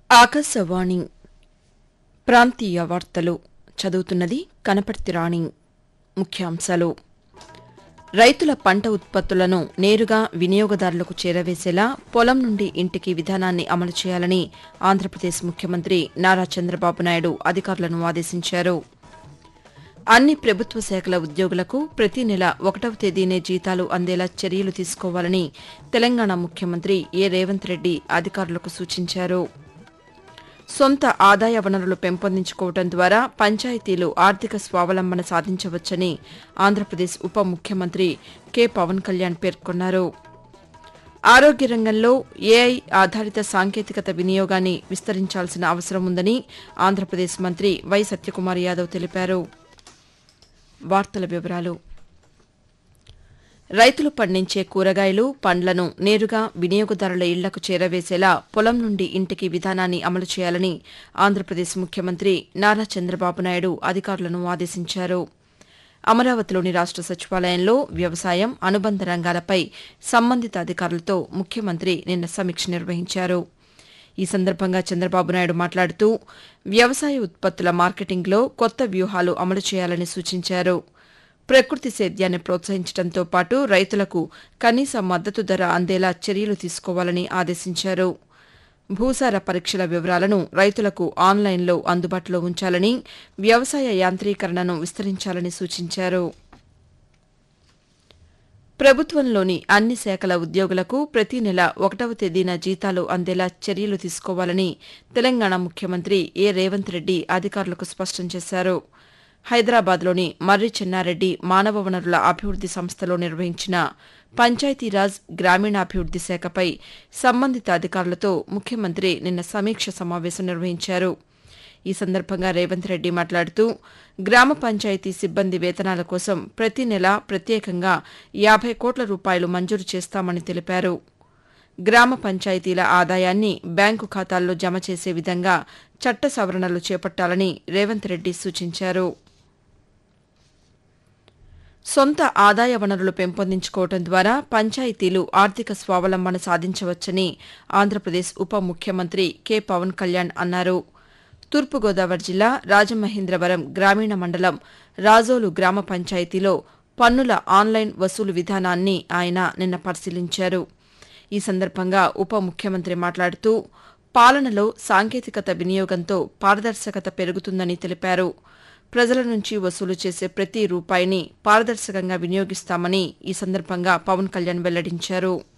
ఆకాశవాణి ప్రాంతీయ వార్తలు చదువుతున్నది కనపర్తి రాణి ముఖ్యాంశాలు రైతుల పంట ఉత్పత్తులను నేరుగా వినియోగదారులకు చేరవేసేలా పొలం నుండి ఇంటికి విధానాన్ని అమలు చేయాలని ఆంధ్రప్రదేశ్ ముఖ్యమంత్రి నారా చంద్రబాబు నాయుడు అధికారులను ఆదేశించారు అన్ని ప్రభుత్వ శాఖల ఉద్యోగులకు ప్రతి నెల ఒకటవ తేదీనే జీతాలు అందేలా చర్యలు తీసుకోవాలని తెలంగాణ ముఖ్యమంత్రి ఏ రేవంత్ రెడ్డి అధికారులకు సూచించారు సొంత ఆదాయ వనరులు పెంపొందించుకోవడం ద్వారా పంచాయతీలు ఆర్థిక స్వావలంబన సాధించవచ్చని ఆంధ్రప్రదేశ్ ఉప ముఖ్యమంత్రి కె పవన్ కళ్యాణ్ పేర్కొన్నారు ఆరోగ్య రంగంలో ఏఐ ఆధారిత సాంకేతికత వినియోగాన్ని విస్తరించాల్సిన అవసరం ఉందని ఆంధ్రప్రదేశ్ మంత్రి వై సత్యకుమార్ యాదవ్ తెలిపారు వార్తల వివరాలు రైతులు పండించే కూరగాయలు పండ్లను నేరుగా వినియోగదారుల ఇళ్లకు చేరవేసేలా పొలం నుండి ఇంటికి విధానాన్ని అమలు చేయాలని ఆంధ్రప్రదేశ్ ముఖ్యమంత్రి నారా చంద్రబాబు నాయుడు అధికారులను ఆదేశించారు అమరావతిలోని రాష్ట సచివాలయంలో వ్యవసాయం అనుబంధ రంగాలపై సంబంధిత అధికారులతో ముఖ్యమంత్రి నిన్న సమీక్ష నిర్వహించారు ఈ సందర్భంగా చంద్రబాబు నాయుడు మాట్లాడుతూ వ్యవసాయ ఉత్పత్తుల మార్కెటింగ్లో కొత్త వ్యూహాలు అమలు చేయాలని సూచించారు ప్రకృతి సేద్యాన్ని ప్రోత్సహించడంతో పాటు రైతులకు కనీస మద్దతు ధర అందేలా చర్యలు తీసుకోవాలని ఆదేశించారు భూసార పరీక్షల వివరాలను రైతులకు ఆన్లైన్లో అందుబాటులో ఉంచాలని వ్యవసాయ యాంత్రీకరణను విస్తరించాలని సూచించారు ప్రభుత్వంలోని అన్ని శాఖల ఉద్యోగులకు ప్రతి నెల ఒకటవ తేదీన జీతాలు అందేలా చర్యలు తీసుకోవాలని తెలంగాణ ముఖ్యమంత్రి ఏ రేవంత్ రెడ్డి అధికారులకు స్పష్టం చేశారు హైదరాబాద్లోని మర్రి చెన్నారెడ్డి మానవ వనరుల అభివృద్ది సంస్థలో నిర్వహించిన పంచాయతీరాజ్ గ్రామీణాభివృద్ది శాఖపై సంబంధిత అధికారులతో ముఖ్యమంత్రి నిన్న సమీక్ష సమావేశం నిర్వహించారు ఈ సందర్భంగా రేవంత్ రెడ్డి మాట్లాడుతూ గ్రామ పంచాయతీ సిబ్బంది వేతనాల కోసం ప్రతి నెల ప్రత్యేకంగా యాభై కోట్ల రూపాయలు మంజూరు చేస్తామని తెలిపారు గ్రామ పంచాయతీల ఆదాయాన్ని బ్యాంకు ఖాతాల్లో జమ చేసే విధంగా చట్ట సవరణలు చేపట్టాలని రేవంత్ రెడ్డి సూచించారు సొంత ఆదాయ వనరులు పెంపొందించుకోవడం ద్వారా పంచాయతీలు ఆర్థిక స్వావలంబన సాధించవచ్చని ఆంధ్రప్రదేశ్ ఉప ముఖ్యమంత్రి కె పవన్ కళ్యాణ్ అన్నారు తూర్పుగోదావరి జిల్లా రాజమహేంద్రవరం గ్రామీణ మండలం రాజోలు గ్రామ పంచాయతీలో పన్నుల ఆన్లైన్ వసూలు విధానాన్ని ఆయన నిన్న పరిశీలించారు ఈ సందర్భంగా ఉప ముఖ్యమంత్రి మాట్లాడుతూ పాలనలో సాంకేతికత వినియోగంతో పారదర్శకత పెరుగుతుందని తెలిపారు ప్రజల నుంచి వసూలు చేసే ప్రతి రూపాయిని పారదర్శకంగా వినియోగిస్తామని ఈ సందర్భంగా పవన్ కళ్యాణ్ వెల్లడించారు